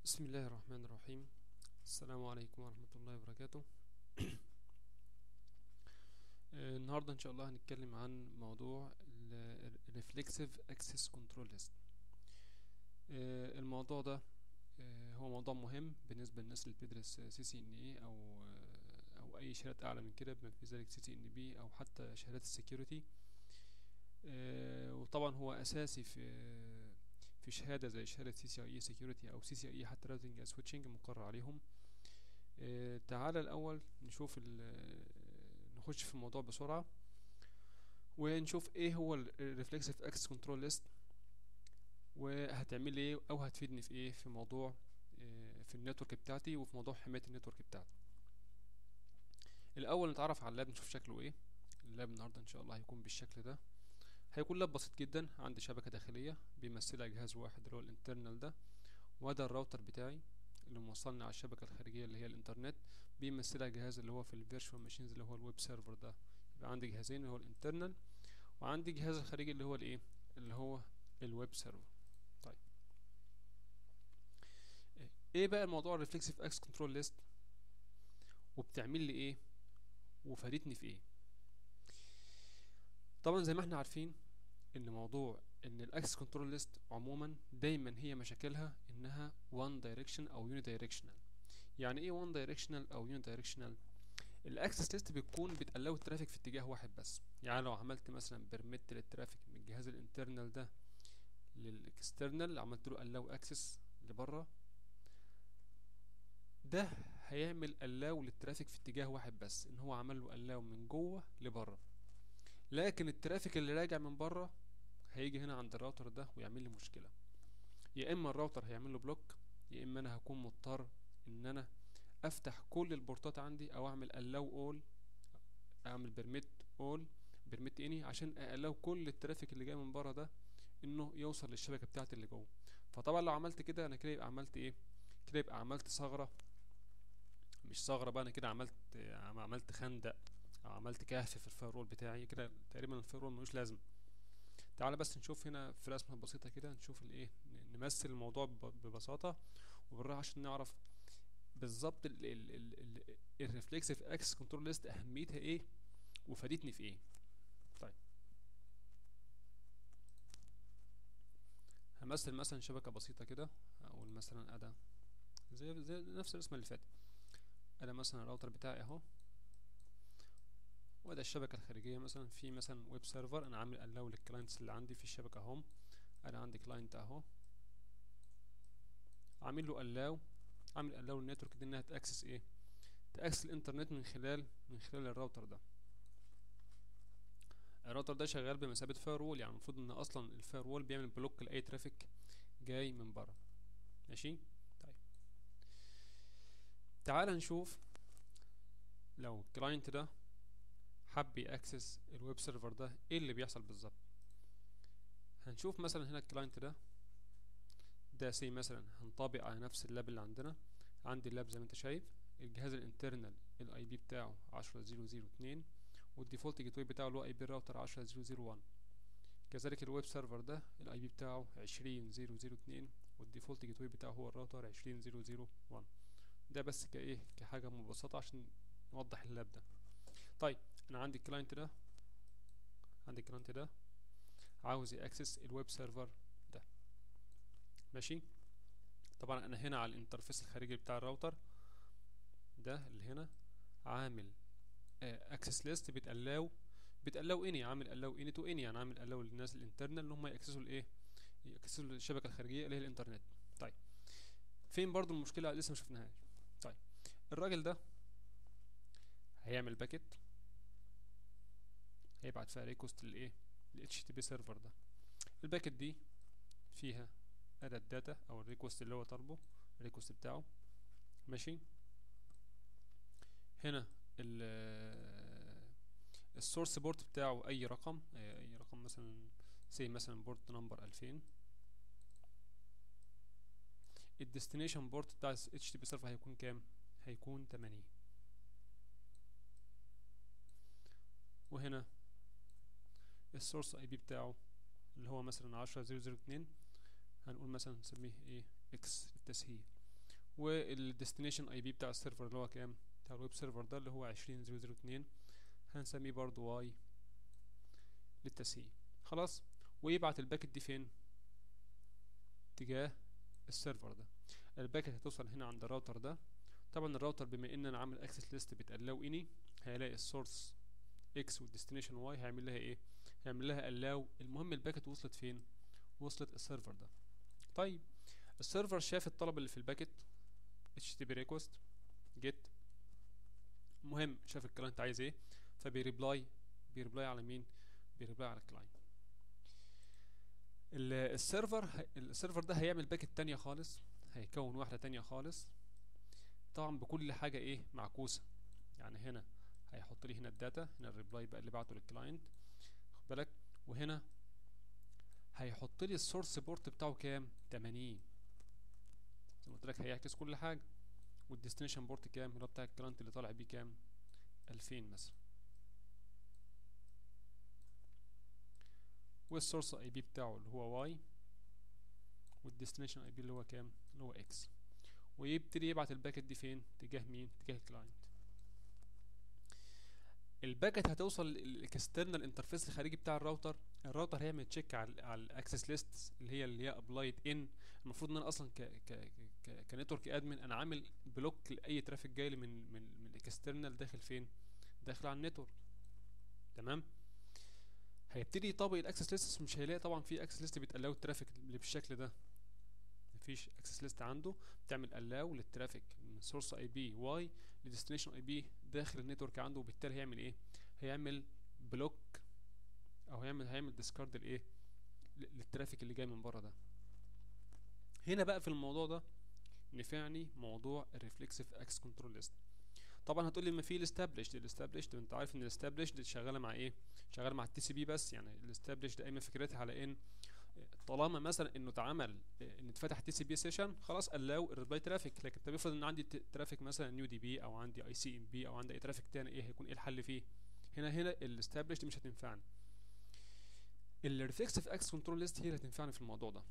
بسم الله الرحمن الرحيم السلام عليكم ورحمة الله وبركاته آه، النهاردة إن شاء الله هنتكلم عن موضوع ال Reflexive Access Control List آه، الموضوع ده آه، هو موضوع مهم بالنسبة للناس اللي بتدرس سي سي ان اي او آه، او اي شهادات اعلى من كده بما في ذلك سي سي ان بي او حتى شهادات السكيورتي وطبعا هو اساسي في في شهادة زي شهادة سي سي اي سكيورتي او سي سي اي حتى راوتنج سويتشنج مقرر عليهم آه، تعالى الاول نشوف ال- نخش في الموضوع بسرعة ونشوف ايه هو الريفلكسيف اكسس كنترول ليست وهتعمل ايه او هتفيدني في ايه في موضوع آه، في النتورك بتاعتي وفي موضوع حماية النتورك بتاعتي الاول نتعرف على اللاب نشوف شكله ايه اللاب النهارده ان شاء الله هيكون بالشكل ده هيكون لاب بسيط جدا عندي شبكة داخلية بيمثلها جهاز واحد اللي هو الانترنال ده وده الراوتر بتاعي اللي موصلني على الشبكة الخارجية اللي هي الانترنت بيمثلها جهاز اللي هو في الفيرتشوال ماشينز اللي هو الويب سيرفر ده يبقى عندي جهازين اللي هو الانترنال وعندي جهاز الخارجي اللي هو الايه اللي هو الويب سيرفر طيب ايه بقى الموضوع الريفلكسيف اكس كنترول ليست وبتعمل لي ايه وفادتني في ايه طبعا زي ما احنا عارفين ان موضوع ان الاكسس كنترول ليست عموما دايما هي مشاكلها انها وان دايركشن او يوني دايركشنال يعني ايه وان دايركشنال او يوني دايركشنال الاكسس ليست بتكون بتقلو الترافيك في اتجاه واحد بس يعني لو عملت مثلا بيرميت للترافيك من الجهاز الانترنال ده للاكسترنال عملت له allow اكسس لبره ده هيعمل allow للترافيك في اتجاه واحد بس ان هو عمل له allow من جوه لبره لكن الترافيك اللي راجع من بره هيجي هنا عند الراوتر ده ويعمل لي مشكله يا اما الراوتر هيعمل له بلوك يا اما انا هكون مضطر ان انا افتح كل البورتات عندي او اعمل allow all اعمل permit all permit any عشان allow كل الترافيك اللي جاي من بره ده انه يوصل للشبكه بتاعتي اللي جوه فطبعا لو عملت كده انا كده يبقى عملت ايه كده يبقى عملت ثغره مش ثغره بقى انا كده عملت عملت خندق او عملت كهف في الفايرول بتاعي كده تقريبا الفايرول ملوش لازمه تعالى بس نشوف هنا في رسمه بسيطه كده نشوف الايه ن- نمثل الموضوع بب- ببساطه وبالراحه عشان نعرف بالظبط الريفلكسيف اكسس كنترول ليست اهميتها ايه وفادتني في ايه طيب همثل مثلا شبكه بسيطه كده اقول مثلا اداه زي زي نفس الرسمه اللي فاتت انا مثلا الراوتر بتاعي اهو وده الشبكة الخارجية مثلا في مثلا ويب سيرفر انا عامل الاو للكلاينتس اللي عندي في الشبكة هم انا عندي كلاينت اهو عامل له الاو عامل الاو للنتورك دي انها تاكسس ايه تاكسس الانترنت من خلال من خلال الراوتر ده الراوتر ده شغال بمثابة فاير وول يعني المفروض ان اصلا الفاير وول بيعمل بلوك لاي ترافيك جاي من بره ماشي طيب تعال نشوف لو الكلاينت ده حب ياكسس الويب سيرفر ده ايه اللي بيحصل بالظبط هنشوف مثلا هنا الكلاينت ده ده سي مثلا هنطابق على نفس اللاب اللي عندنا عندي اللاب زي ما انت شايف الجهاز الانترنال الاي بي بتاعه عشرة زيرو زيرو اتنين والديفولت جيت واي بتاعه اللي هو اي بي راوتر عشرة زيرو زيرو وان كذلك الويب سيرفر ده الاي بي بتاعه عشرين زيرو زيرو اتنين والديفولت جيت واي بتاعه هو الراوتر عشرين زيرو زيرو وان ده بس كايه كحاجة مبسطة عشان نوضح اللاب ده طيب انا عندي الكلاينت ده عندي الكلاينت ده عاوز ياكسس الويب سيرفر ده ماشي طبعا انا هنا على الانترفيس الخارجي بتاع الراوتر ده اللي هنا عامل اكسس ليست بتقلاو بتقلاو اني عامل الاو اني تو اني يعني عامل الاو للناس الانترنال ان هم ياكسسوا الايه ياكسسوا الشبكه الخارجيه اللي هي الانترنت طيب فين برضو المشكله لسه ما شفناهاش طيب الراجل ده هيعمل باكت هيبعت فيها ريكوست للايه ال HTTP سيرفر ده الباكت دي فيها اداة داتا او الريكوست اللي هو طالبه الريكوست بتاعه ماشي هنا ال السورس بورت بتاعه اي رقم اي رقم مثلا سي مثلا بورت نمبر 2000 الديستنيشن بورت بتاع ال HTTP سيرفر هيكون كام هيكون 80 وهنا السورس اي بي بتاعه اللي هو مثلا عشرة زيرو زيرو اتنين هنقول مثلا نسميه ايه اكس للتسهيل والديستنيشن اي بي بتاع السيرفر اللي هو كام بتاع الويب سيرفر ده اللي هو عشرين زيرو زيرو اتنين هنسميه برضو واي للتسهيل خلاص ويبعت الباكت دي فين تجاه السيرفر ده الباكت هتوصل هنا عند الراوتر ده طبعا الراوتر بما ان انا عامل اكسس ليست بتقلاو اني هيلاقي السورس اكس والديستنيشن واي هيعمل لها ايه هيعمل لها الاو المهم الباكت وصلت فين وصلت السيرفر ده طيب السيرفر شاف الطلب اللي في الباكت http request get المهم شاف الكلاينت عايز ايه فبيريبلاي بيريبلاي على مين بيريبلاي على الكلاينت السيرفر السيرفر ده هيعمل باكت تانية خالص هيكون واحدة تانية خالص طبعا بكل حاجة ايه معكوسة يعني هنا هيحط لي هنا الداتا هنا الريبلاي بقى اللي بعته للكلاينت خد بالك وهنا هيحط لي السورس بورت بتاعه كام 80 زي ما قلت لك هيعكس كل حاجة والديستنيشن بورت كام اللي هو بتاع الكلاينت اللي طالع بيه كام 2000 مثلا والسورس اي بي بتاعه اللي هو واي والديستنيشن اي بي اللي هو كام اللي هو اكس ويبتدي يبعت الباكت دي فين تجاه مين تجاه الكلاينت الباكت هتوصل للاكسترنال انترفيس الخارجي بتاع الراوتر الراوتر هيعمل تشيك على على الاكسس ليست اللي هي اللي هي ابلايد ان المفروض ان انا اصلا ك ك ك كنتورك ادمن انا عامل بلوك لاي ترافيك جاي لي من من من الاكسترنال داخل فين داخل على النتورك تمام هيبتدي يطبق الاكسس ليست مش هيلاقي طبعا في اكسس ليست بتقلاو الترافيك اللي بالشكل ده مفيش اكسس ليست عنده بتعمل الاو للترافيك من سورس اي بي واي لديستنيشن اي بي داخل النتورك عنده وبالتالي هيعمل ايه هيعمل بلوك او هيعمل هيعمل ديسكارد الايه للترافيك اللي جاي من بره ده هنا بقى في الموضوع ده نفعني موضوع الريفلكسيف اكس كنترول ليست طبعا هتقول لي ما في الاستابليشد الاستابليشد انت عارف ان الاستابليشد شغاله مع ايه شغاله مع التي سي بي بس يعني الاستابليشد دايما فكرتها على ان طالما مثلا انه اتعمل ان اتفتح تي سي بي سيشن خلاص الاو الريبلاي ترافيك لكن طب افرض ان عندي ترافيك مثلا نيو دي بي او عندي اي سي ام بي او عندي اي ترافيك تاني ايه هيكون ايه الحل فيه هنا هنا الاستابليشد مش هتنفعني الريفلكسيف اكس كنترول ليست هي اللي هتنفعني في الموضوع ده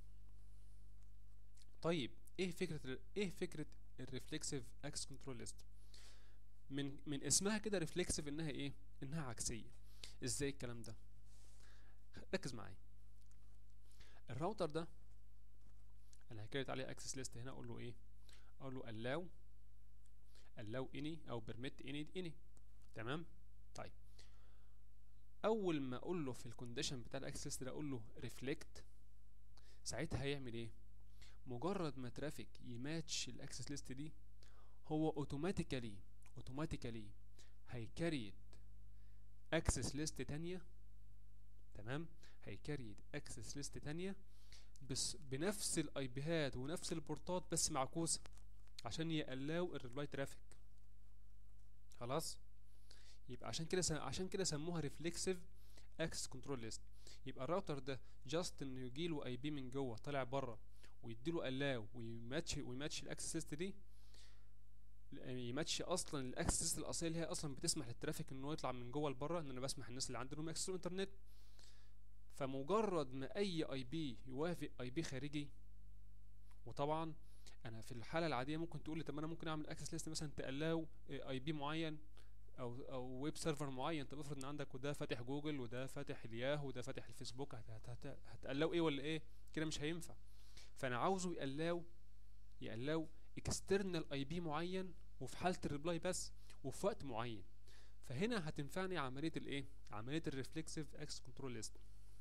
طيب ايه فكره ايه فكره الريفلكسيف اكس كنترول ليست من من اسمها كده ريفلكسيف انها ايه انها عكسيه ازاي الكلام ده ركز معايا الراوتر ده انا هكريت عليه اكسس ليست هنا اقول له ايه اقول له allow allow any او permit any any تمام طيب اول ما اقول له في الكونديشن بتاع الاكسس ليست ده اقول له reflect ساعتها هيعمل ايه مجرد ما ترافيك يماتش الاكسس ليست دي هو اوتوماتيكالي اوتوماتيكالي هيكريت اكسس ليست تانية تمام هيكريت اكسس ليست تانية بس بنفس الاي بيهات ونفس البورتات بس معكوسة عشان يقلاو الريبلاي ترافيك خلاص يبقى عشان كده عشان كده سموها ريفلكسيف اكسس كنترول ليست يبقى الراوتر ده جاست انه يجيله اي بي من جوه طالع بره ويديله الاو ويماتش ويماتش الاكسس ليست دي يماتش اصلا الاكسس ليست الاصليه اللي هي اصلا بتسمح للترافيك انه يطلع من جوه لبره ان انا بسمح الناس اللي عندهم اكسس الانترنت فمجرد ما اي اي بي يوافق اي بي خارجي وطبعا انا في الحاله العاديه ممكن تقول لي طب انا ممكن اعمل اكسس ليست مثلا تقلاو اي بي معين او او ويب سيرفر معين طب افرض ان عندك وده فاتح جوجل وده فاتح الياهو وده فاتح الفيسبوك هتقلاو ايه ولا ايه كده مش هينفع فانا عاوزه يقلاو يقلاو اكسترنال اي بي معين وفي حاله الريبلاي بس وفي وقت معين فهنا هتنفعني عمليه الايه عمليه الريفلكسيف اكس كنترول ليست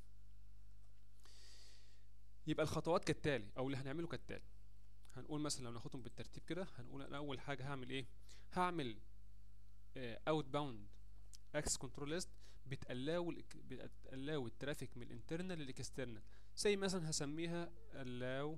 يبقى الخطوات كالتالي او اللي هنعمله كالتالي هنقول مثلا لو ناخدهم بالترتيب كده هنقول انا اول حاجه هعمل ايه هعمل اوت باوند اكس كنترول ليست بتقلاو بتقلاو الترافيك من الانترنال للاكسترنال زي مثلا هسميها allow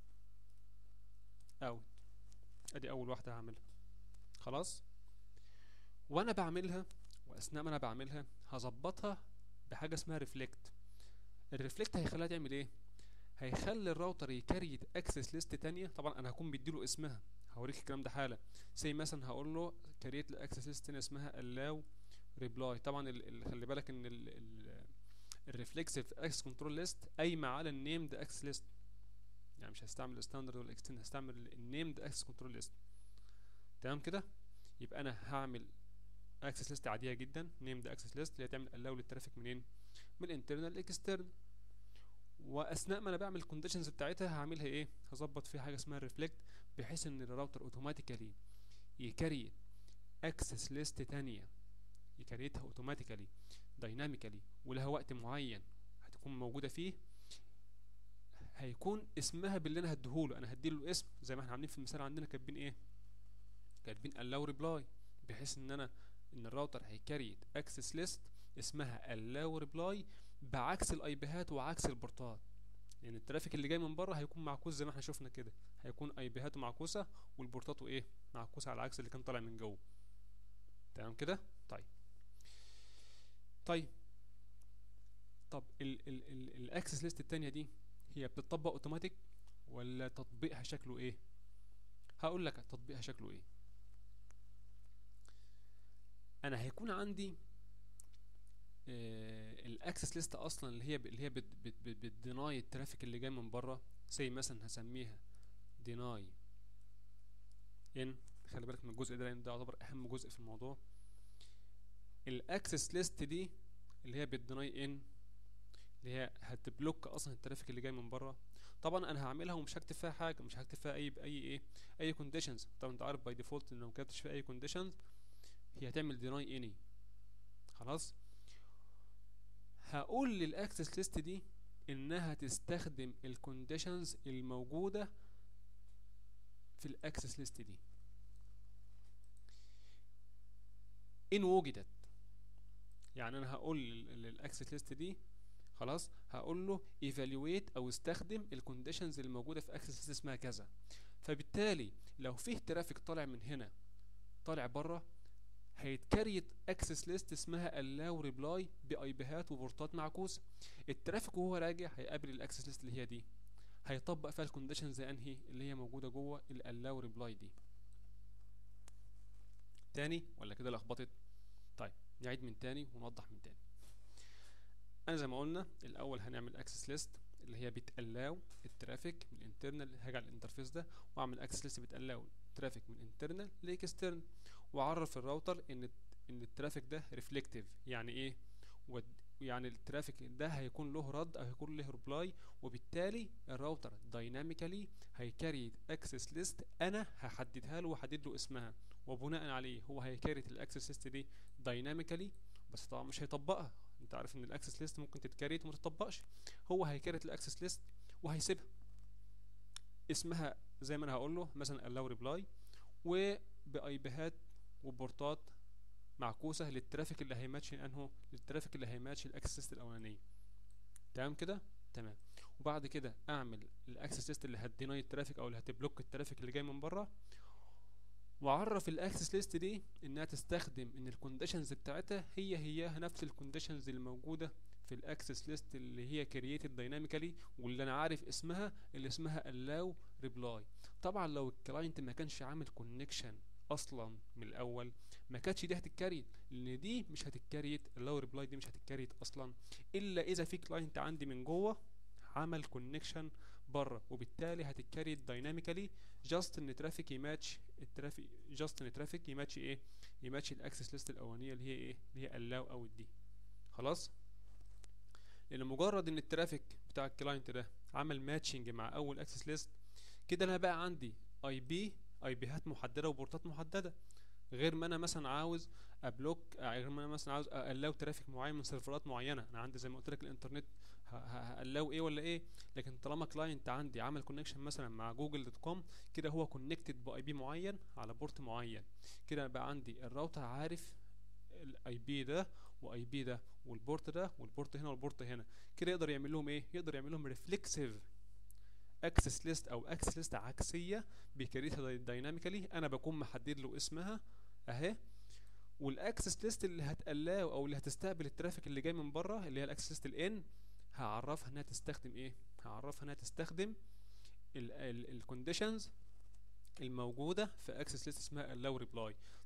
اوت ادي اول واحده هعملها خلاص وانا بعملها واثناء ما انا بعملها هظبطها بحاجه اسمها ريفلكت الريفلكت هيخليها تعمل ايه هيخلي الراوتر يكريت اكسس ليست تانية طبعا انا هكون مديله اسمها هوريك الكلام ده حالا زي مثلا هقول له كريت الاكسس ليست تانية اسمها allow ريبلاي طبعا ال خلي بالك ان الريفلكسيف اكسس كنترول ليست قايمه على النيمد اكسس ليست يعني مش هستعمل ستاندرد ولا اكستند هستعمل النيمد اكسس كنترول ليست تمام كده يبقى انا هعمل اكسس ليست عاديه جدا نيمد اكسس ليست اللي هتعمل الاو للترافيك منين من الانترنال اكسترنال واثناء ما انا بعمل الكونديشنز بتاعتها هعملها ايه هظبط فيها حاجه اسمها ريفلكت بحيث ان الراوتر اوتوماتيكالي يكريت اكسس ليست تانية يكريتها اوتوماتيكالي دايناميكالي ولها وقت معين هتكون موجوده فيه هيكون اسمها باللي انا هديهوله انا هديله الاسم زي ما احنا عاملين في المثال عندنا كاتبين ايه كاتبين allow reply بحيث ان انا ان الراوتر هيكريت اكسس ليست اسمها allow reply بعكس الاي بيهات وعكس البورتات لان يعني الترافيك اللي جاي من بره هيكون معكوس زي ما احنا شفنا كده هيكون اي بيهاته معكوسه والبورتاته ايه معكوسه على عكس اللي كان طالع من جوه تمام كده طيب طيب طب الاكسس ليست التانية دي هي بتطبق اوتوماتيك ولا تطبيقها شكله ايه هقول لك تطبيقها شكله ايه انا هيكون عندي الاكسس ليست اصلا اللي هي اللي هي بتديناي الترافيك اللي جاي من بره زي مثلا هسميها ديناي ان خلي بالك من الجزء ده لان ده يعتبر اهم جزء في الموضوع الاكسس ليست دي اللي هي بتديناي ان اللي هي هتبلوك اصلا الترافيك اللي جاي من بره طبعا انا هعملها ومش هكتب فيها حاجه مش هكتب فيها اي باي ايه اي كونديشنز طبعا انت عارف باي ديفولت ان لو ما كتبتش فيها اي كونديشنز هي هتعمل ديناي اني خلاص هقول للاكسس ليست دي انها تستخدم الكونديشنز الموجوده في الاكسس ليست دي ان وجدت يعني انا هقول للاكسس ليست دي خلاص هقول له evaluate او استخدم الكونديشنز اللي موجوده في اكسس ليست اسمها كذا فبالتالي لو فيه ترافيك طالع من هنا طالع بره هيتكريت اكسس ليست اسمها allow reply باي بيهات وبورتات معكوسه الترافيك وهو راجع هيقابل الاكسس ليست اللي هي دي هيطبق فيها الكونديشنز انهي اللي هي موجوده جوه allow reply دي تاني ولا كده لخبطت طيب نعيد من تاني ونوضح من تاني انا زي ما قلنا الاول هنعمل اكسس ليست اللي هي بتالاو الترافيك من الانترنال هاجي على الانترفيس ده واعمل اكسس ليست بتالاو الترافيك من انترنال لاكسترنال واعرف الراوتر ان ان الترافيك ده ريفلكتيف يعني ايه يعني الترافيك ده هيكون له رد او هيكون له ريبلاي وبالتالي الراوتر دايناميكالي هيكريت اكسس ليست انا هحددها له واحدد له اسمها وبناء عليه هو هيكريت الاكسس ليست دي دايناميكالي بس طبعا مش هيطبقها انت عارف ان الاكسس ليست ممكن تتكريت وما تطبقش هو هيكريت الاكسس ليست وهيسيبها اسمها زي ما انا هقول له مثلا allow reply وباي بيهات وبورتات معكوسه للترافيك اللي هيماتش انه للترافيك اللي هيماتش الاكسس ليست الاولانيه تمام كده تمام وبعد كده اعمل الاكسس ليست اللي هتديناي الترافيك او اللي هتبلوك الترافيك اللي جاي من بره واعرف الاكسس ليست دي انها تستخدم ان الكونديشنز بتاعتها هي هي نفس الكونديشنز اللي موجوده في الاكسس ليست اللي هي كرييتد دايناميكالي واللي انا عارف اسمها اللي اسمها allow reply طبعا لو الكلاينت ما كانش عامل كونكشن اصلا من الاول ما كانتش دي هتتكريت لان دي مش هتتكريت allow reply دي مش هتتكريت اصلا الا اذا في كلاينت عندي من جوه عمل كونكشن بره وبالتالي هتتكريت دايناميكالي جاست ان ترافيك يماتش الترافيك جاست ان ترافيك يماتش ايه يماتش الاكسس ليست الاولانيه اللي هي ايه اللي هي allow او دي خلاص لان مجرد ان الترافيك بتاع الكلاينت ده عمل ماتشنج مع اول اكسس ليست كده انا بقى عندي اي بي اي بيهات محدده وبورتات محدده غير ما انا مثلا عاوز ابلوك غير ما انا مثلا عاوز الاو ترافيك معين من سيرفرات معينه انا عندي زي ما قلت لك الانترنت هقلاو ايه ولا ايه لكن طالما كلاينت عندي عمل كونكشن مثلا مع جوجل دوت كوم كده هو كونكتد باي بي معين على بورت معين كده بقى عندي الراوتر عارف الاي بي ده واي بي ده والبورت ده والبورت هنا والبورت هنا كده يقدر يعمل لهم ايه يقدر يعمل لهم ريفلكسيف اكسس ليست او اكسس ليست عكسيه بيكريتها دايناميكالي انا بكون محدد له اسمها اهي والاكسس ليست اللي هتقلاو او اللي هتستقبل الترافيك اللي جاي من بره اللي هي الاكسس ليست الان هعرفها انها تستخدم ايه هعرفها انها تستخدم الكونديشنز الموجوده في اكسس ليست اسمها allow reply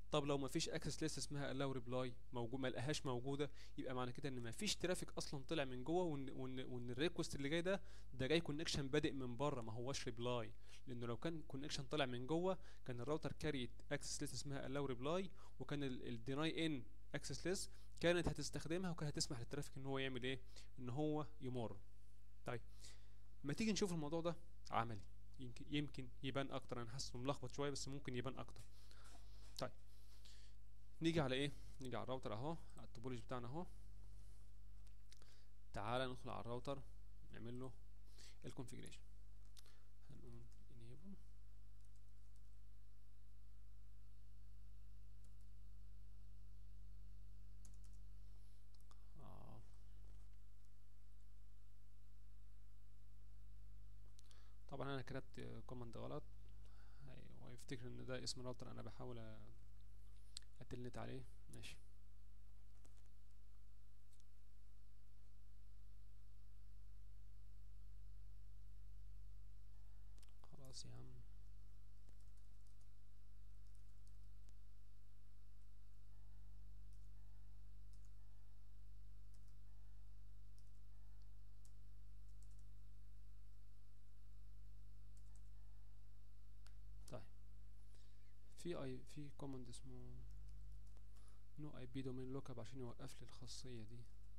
طب لو مفيش اكسس ليست اسمها allow reply موجود ما لقاهاش موجوده يبقى معنى كده ان مفيش ترافيك اصلا طلع من جوه وان وان وان الريكوست اللي جاي ده ده جاي كونكشن بادئ من بره ما هوش ريبلاي لانه لو كان كونكشن طالع من جوه كان الراوتر كاريت اكسس ليست اسمها allow reply وكان الديناي ان اكسس ليست كانت هتستخدمها وكانت هتسمح للترافيك ان هو يعمل ايه ان هو يمر طيب ما تيجي نشوف الموضوع ده عملي يمكن يمكن يبان اكتر انا حاسه ملخبط شويه بس ممكن يبان اكتر طيب نيجي على ايه نيجي على الراوتر اهو على التوبولوجي بتاعنا اهو تعالى ندخل على الراوتر نعمل له الكونفيجريشن هنقول enable اه طبعا انا كتبت كوماند غلط هي- هو يفتكر ان ده اسم الراوتر انا بحاول أ- اتلنت عليه ماشي خلاص يا عم طيب في اي في كوماند اسمه نو اي بي دومين لوك اب عشان يوقف لي الخاصيه دي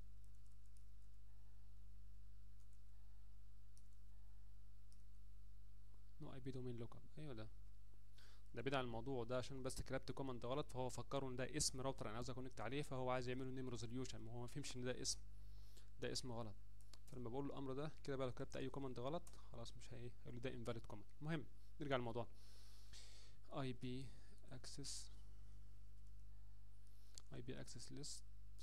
نو اي بي دومين لوك اب ايوه ده ده بعيد عن الموضوع ده عشان بس كتبت كوماند غلط فهو فكروا ان ده اسم راوتر انا عاوز اكونكت عليه فهو عايز يعمله نيم ريزوليوشن ما هو ما فهمش ان ده اسم ده اسم غلط فلما بقول له الامر ده كده بقى لو كتبت اي كوماند غلط خلاص مش هي هيقول لي ده انفاليد كوماند المهم نرجع للموضوع اي بي اكسس اي بي اكسس ليست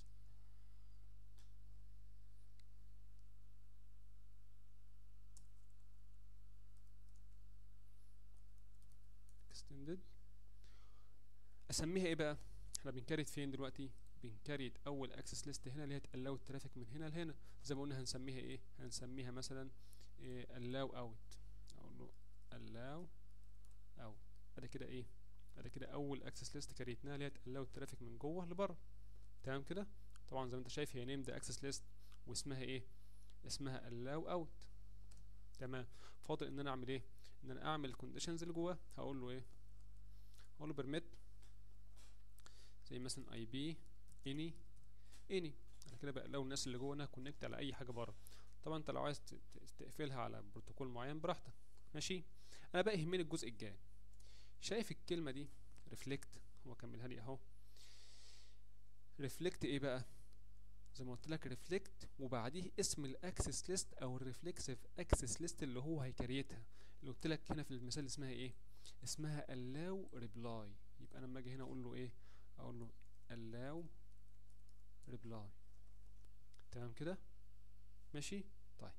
extended اسميها ايه بقى احنا بنكريت فين دلوقتي بنكريت اول اكسس ليست هنا اللي هي تقلو الترافيك من هنا لهنا زي ما قلنا هنسميها ايه هنسميها مثلا إيه allow out اقول له allow out ادي كده ايه ادي كده اول اكسس ليست كريتناها اللي هي تقلو الترافيك من جوه لبره تمام كده طبعا زي ما انت شايف هي نيمد اكسس ليست واسمها ايه اسمها allow out تمام فاضل ان انا اعمل ايه ان انا اعمل الكونديشنز اللي جواه هقول له ايه هقول له permit زي مثلا اي بي اني اني انا كده بقى لو الناس اللي جوه انها كونكت على اي حاجه بره طبعا انت لو عايز ت- ت- تقفلها على بروتوكول معين براحتك ماشي انا بقى يهمني الجزء الجاي شايف الكلمه دي ريفلكت هو كملها لي اهو ريفلكت ايه بقى زي ما قلت لك ريفلكت وبعديه اسم الاكسس ليست او الريفلكسيف اكسس ليست اللي هو هيكريتها اللي قلت لك هنا في المثال اسمها ايه اسمها allow reply يبقى انا لما اجي هنا اقول له ايه اقول له allow reply تمام كده ماشي طيب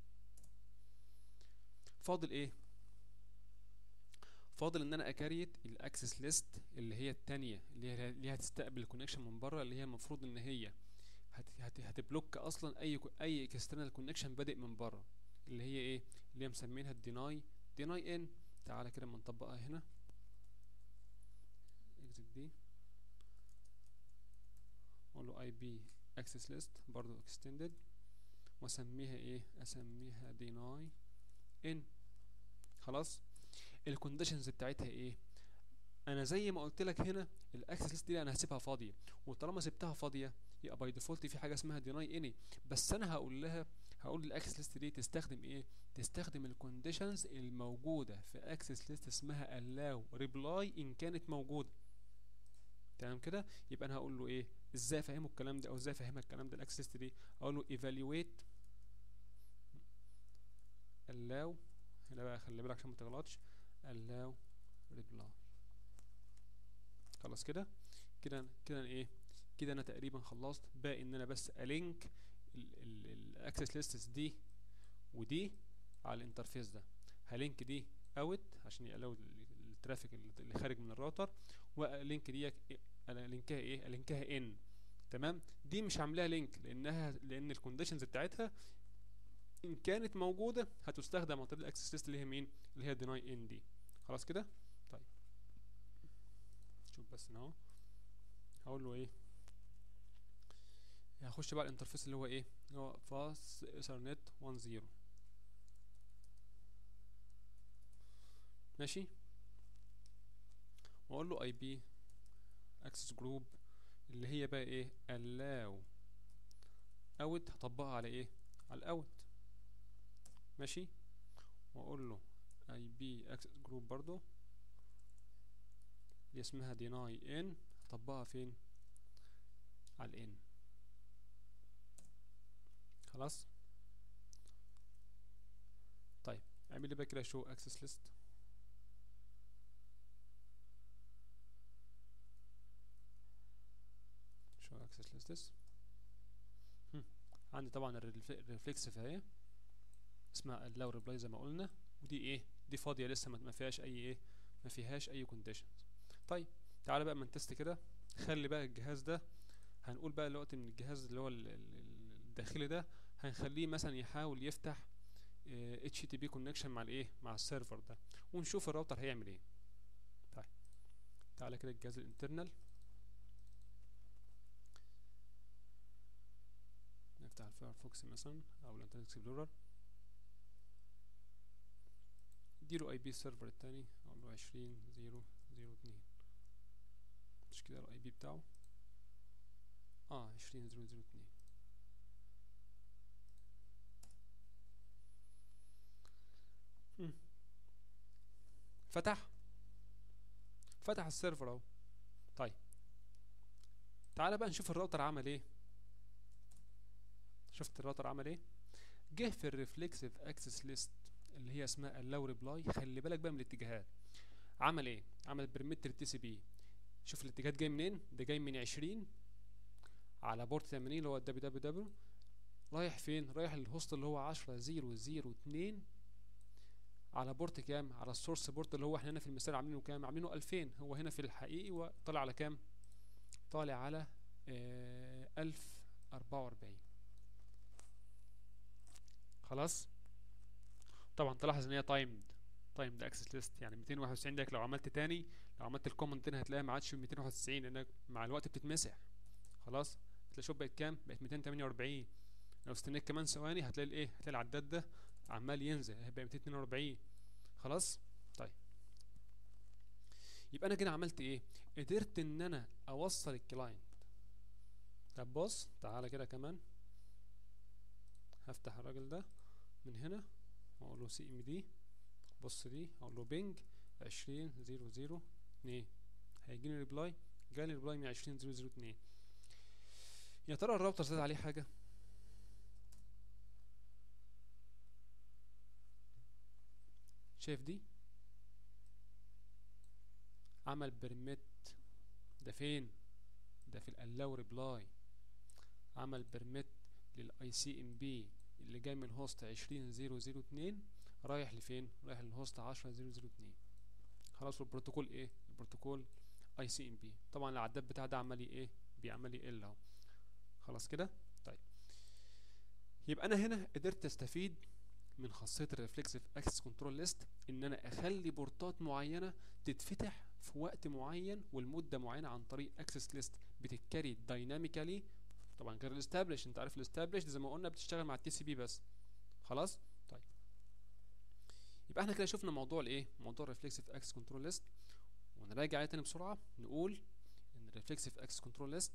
فاضل ايه فاضل ان انا اكريت الاكسس ليست اللي هي التانية اللي هي اللي هي هتستقبل الكونكشن من بره اللي هي المفروض ان هي هت هت هتبلوك اصلا اي كو- اي اكسترنال كونكشن بادئ من بره اللي هي ايه اللي هي مسمينها الديناي ديناي ان تعالى كده اما نطبقها هنا اكزit دي اقول له اي بي اكسس ليست برضو اكستندد واسميها ايه اسميها ديناي ان خلاص الكونديشنز بتاعتها ايه انا زي ما قلت لك هنا الاكسس ليست دي انا هسيبها فاضيه وطالما سبتها فاضيه يبقى باي ديفولت في حاجه اسمها ديناي اني بس انا هقول لها هقول للاكسس ليست دي تستخدم ايه تستخدم الكونديشنز الموجوده في اكسس ليست اسمها allow reply ان كانت موجوده تمام كده يبقى انا هقول له ايه ازاي افهمه الكلام ده او ازاي افهمك الكلام ده الاكسس ليست دي اقول له evaluate allow هنا بقى خلي بالك عشان ما تغلطش allow reply خلاص كده كده كده أنا ايه كده انا تقريبا خلصت باقي ان انا بس الينك الاكسس ليستس دي ودي على الانترفيس ده هلينك دي اوت عشان يقلو الترافيك اللي خارج من الراوتر والينك دي انا لينكها ايه لينكها ان تمام دي مش عاملاها لينك لانها لان الكونديشنز بتاعتها ان كانت موجوده هتستخدم عن طريق الاكسس ليست اللي هي مين اللي هي ديناي ان دي خلاص كده طيب شوف بس هنا اهو هقول له ايه هخش بقى الانترفيس اللي هو ايه اللي هو فاست ايثرنت 10 ماشي واقول له اي بي اكسس جروب اللي هي بقى ايه allow اوت هطبقها على ايه على الاوت ماشي واقول له اي بي اكسس جروب برضو اللي اسمها deny ان هطبقها فين على الان خلاص طيب اعمل لي بقى كده شو اكسس ليست شو اكسس ليستس عندي طبعا الريفلكسيف اهي اسمها allow ريبلاي زي ما قلنا ودي ايه دي فاضيه لسه ما فيهاش اي ايه ما فيهاش اي كونديشنز طيب تعالى بقى من تيست كده خلي بقى الجهاز ده هنقول بقى دلوقتي ان الجهاز اللي هو الداخلي ده هنخليه مثلا يحاول يفتح اتش تي بي كونكشن مع الايه مع السيرفر ده ونشوف الراوتر هيعمل ايه طيب تعالى كده الجهاز الانترنال نفتح الفايرفوكس مثلا او الانترنت اكسبلورر اديله اي بي السيرفر التاني اقول له عشرين زيرو زيرو اتنين مش كده الاي بي بتاعه اه عشرين زيرو زيرو اتنين فتح فتح السيرفر اهو طيب تعالى بقى نشوف الراوتر عمل ايه شفت الراوتر عمل ايه جه في الريفلكسيف اكسس ليست اللي هي اسمها allow ريبلاي خلي بالك بقى من الاتجاهات عمل ايه عمل بريمتر تي سي بي شوف الاتجاهات جاي منين ده جاي من 20 على بورت 80 اللي هو الدبليو دبليو دبليو رايح فين رايح للهوست اللي هو 10 0 0 2 على بورت كام على السورس بورت اللي هو احنا هنا في المثال عاملينه كام عاملينه 2000 هو هنا في الحقيقي وطالع على كام طالع على آه 1044 خلاص طبعا تلاحظ ان هي تايمد تايمد اكسس ليست يعني 291 ديك لو عملت تاني لو عملت الكومنت تاني هتلاقيها ما عادش 291 لانك مع الوقت بتتمسح خلاص هتلاقي شوف بقت كام بقت 248 لو استنيت كمان ثواني هتلاقي الايه هتلاقي العداد ده عمال ينزل هيبقى 242 خلاص طيب يبقى انا كده عملت ايه قدرت ان انا اوصل الكلاينت طب بص تعالى كده كمان هفتح الراجل ده من هنا واقول له سي ام دي بص دي اقول له بينج 20 0 0 2 هيجيني ريبلاي جالي ريبلاي من 20 0 0 2 يا ترى الراوتر زاد عليه حاجه شايف دي عمل برميت ده فين ده في الالو ريبلاي عمل برميت للاي سي ام بي اللي جاي من هوست عشرين زيرو زيرو اتنين رايح لفين رايح للهوست عشرة زيرو زيرو اتنين خلاص والبروتوكول ايه البروتوكول اي سي ام بي طبعا العداد بتاع ده عمال ايه بيعمل يقل اهو خلاص كده طيب يبقى انا هنا قدرت استفيد من خاصيه الريفلكسيف اكسس كنترول ليست ان انا اخلي بورتات معينه تتفتح في وقت معين والمده معينه عن طريق اكسس ليست بتتكري دايناميكالي طبعا غير الاستابلش انت عارف الاستابلش زي ما قلنا بتشتغل مع التي سي بي بس خلاص طيب يبقى احنا كده شفنا موضوع الايه موضوع الريفلكسيف اكسس كنترول ليست ونراجع عليه تاني بسرعه نقول ان الريفلكسيف اكسس كنترول ليست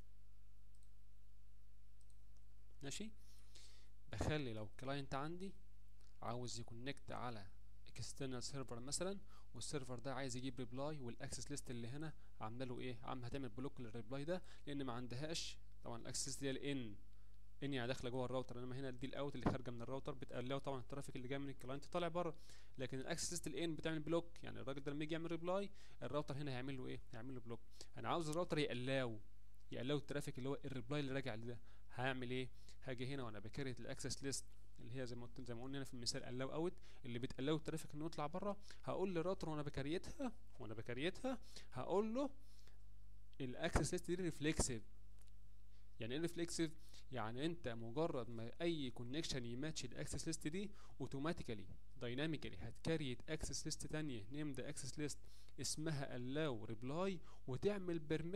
ماشي بخلي لو كلاينت عندي عاوز يكونكت على اكسترنال سيرفر مثلا والسيرفر ده عايز يجيب ريبلاي والاكسس ليست اللي هنا عامله له ايه عم هتعمل بلوك للريبلاي ده لان ما عندهاش طبعا الاكسس ليست دي الان ان يعني داخله جوه الراوتر انما هنا دي الاوت اللي خارجه من الراوتر بتقلله طبعا الترافيك اللي جاي من الكلاينت طالع بره لكن الاكسس ليست الان بتعمل بلوك يعني الراجل ده لما يجي يعمل ريبلاي الراوتر هنا هيعمل له ايه هيعمل له بلوك انا عاوز الراوتر يقلاو يقلاو الترافيك اللي هو الريبلاي اللي راجع لده هعمل ايه هاجي هنا وانا بكريت الاكسس ليست اللي هي زي ما زي ما قلنا هنا في المثال allow اوت اللي بتقلو الترافيك انه يطلع بره هقول للراوتر وانا بكريتها وانا بكريتها هقول له الاكسس ليست دي ريفلكسيف يعني ايه ريفلكسيف يعني انت مجرد ما اي كونكشن يماتش الاكسس ليست دي اوتوماتيكالي دايناميكالي هتكريت اكسس ليست تانية نيم ذا اكسس ليست اسمها allow ريبلاي وتعمل بيرميت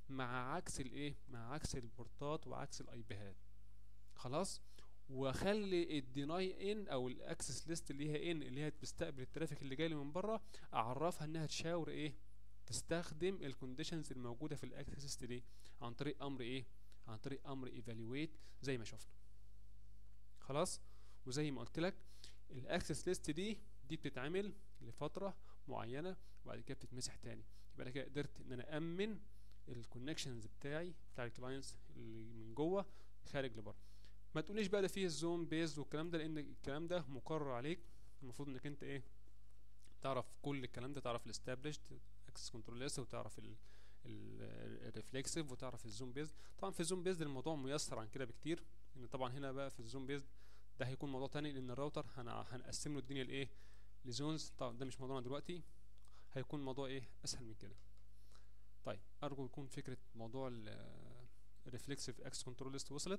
مع عكس الايه مع عكس البورتات وعكس الاي بيهات خلاص واخلي الديناي ان او الاكسس ليست اللي هي ان اللي هي بتستقبل الترافيك اللي جاي لي من بره اعرفها انها تشاور ايه تستخدم الكونديشنز الموجوده في الاكسس ليست دي عن طريق امر ايه عن طريق امر ايفالويت زي ما شفنا خلاص وزي ما قلت لك الاكسس ليست دي دي بتتعمل لفتره معينه وبعد كده بتتمسح تاني يبقى انا كده قدرت ان انا امن الكونكشنز بتاعي بتاع الكلاينتس اللي من جوه خارج لبره ما تقوليش بقى ده فيه الزوم بيز والكلام ده لان الكلام ده مقرر عليك المفروض انك انت ايه تعرف كل الكلام ده تعرف الاستابليشد اكسس كنترول ليست وتعرف ال الريفلكسيف وتعرف الزوم بيز طبعا في الزوم بيز الموضوع ميسر عن كده بكتير لان طبعا هنا بقى في الزوم بيز ده هيكون موضوع تاني لان الراوتر هنقسم له الدنيا لايه لزونز طبعا ده مش موضوعنا دلوقتي هيكون موضوع ايه اسهل من كده طيب ارجو يكون فكره موضوع الريفلكسيف اكس كنترول ليست وصلت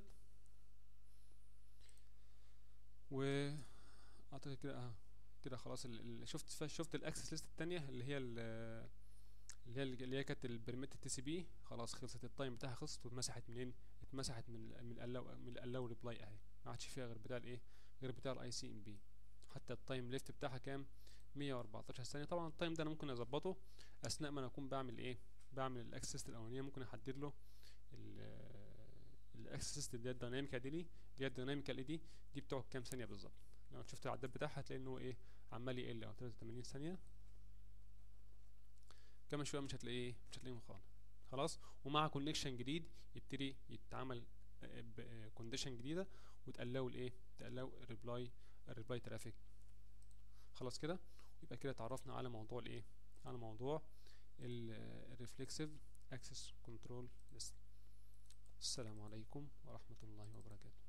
و اعتقد كده اه كده خلاص ال ال شفت شفت الاكسس ليست التانية اللي هي اللي هي اللي هي كانت البرميت تي سي بي خلاص خلصت التايم بتاعها خلصت واتمسحت منين اتمسحت من ال من الالاو من الالاو ريبلاي اهي ما عادش فيها غير بتاع الايه غير بتاع الاي سي ام بي حتى التايم ليفت بتاعها كام 114 ثانيه طبعا التايم ده انا ممكن اظبطه اثناء ما انا اكون بعمل ايه بعمل الاكسس الاولانيه ممكن احدد له الاكسس اللي هي الدايناميك دي اللي هي الدايناميكال دي دي بتقعد كام ثانيه بالظبط لو شفت العداد بتاعها هتلاقي ان هو ايه عمال يقل او 83 ثانيه كمان شويه مش هتلاقيه مش هتلاقيه خالص خلاص ومع كونكشن جديد يبتدي يتعمل كونديشن جديده وتقلقوا الايه تقلقوا الريبلاي الريبلاي ترافيك خلاص كده يبقى كده اتعرفنا على موضوع الايه على موضوع الريفلكسيف اكسس كنترول ليست السلام عليكم ورحمه الله وبركاته